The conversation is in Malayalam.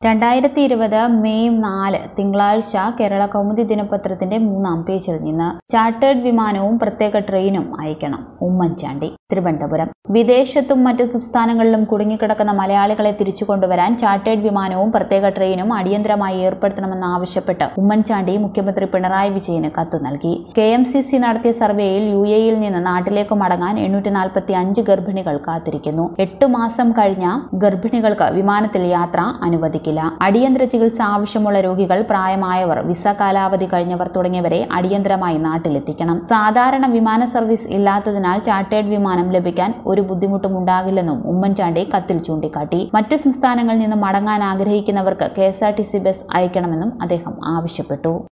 രണ്ടായിരത്തി ഇരുപത് മെയ് നാല് തിങ്കളാഴ്ച കേരള കൗമുദി ദിനപത്രത്തിന്റെ മൂന്നാം പേജിൽ നിന്ന് ചാർട്ടേഡ് വിമാനവും പ്രത്യേക ട്രെയിനും അയക്കണം ഉമ്മൻചാണ്ടി തിരുവനന്തപുരം വിദേശത്തും മറ്റു സംസ്ഥാനങ്ങളിലും കുടുങ്ങിക്കിടക്കുന്ന മലയാളികളെ തിരിച്ചു കൊണ്ടുവരാൻ ചാർട്ടേഡ് വിമാനവും പ്രത്യേക ട്രെയിനും അടിയന്തരമായി ഏർപ്പെടുത്തണമെന്നാവശ്യപ്പെട്ട് ഉമ്മൻചാണ്ടി മുഖ്യമന്ത്രി പിണറായി വിജയന് കത്തു നൽകി കെ എം സി സി നടത്തിയ സർവേയിൽ യു എയിൽ നിന്ന് നാട്ടിലേക്ക് മടങ്ങാൻ എണ്ണൂറ്റി നാൽപ്പത്തി അഞ്ച് ഗർഭിണികൾ കാത്തിരിക്കുന്നു എട്ടു മാസം കഴിഞ്ഞ ഗർഭിണികൾക്ക് വിമാനത്തിൽ യാത്ര അനുവദിക്കില്ല അടിയന്തര ചികിത്സ ആവശ്യമുള്ള രോഗികൾ പ്രായമായവർ വിസ കാലാവധി കഴിഞ്ഞവർ തുടങ്ങിയവരെ അടിയന്തരമായി നാട്ടിലെത്തിക്കണം സാധാരണ വിമാന സർവീസ് ഇല്ലാത്തതിനാൽ ചാർട്ടേഡ് വിമാനം ലഭിക്കാൻ ഒരു ബുദ്ധിമുട്ടും ഉണ്ടാകില്ലെന്നും ഉമ്മൻചാണ്ടി കത്തിൽ ചൂണ്ടിക്കാട്ടി മറ്റു സംസ്ഥാനങ്ങളിൽ നിന്ന് മടങ്ങാൻ ആഗ്രഹിക്കുന്നവർക്ക് K S R T C bus അയക്കണമെന്നും അദ്ദേഹം ആവശ്യപ്പെട്ടു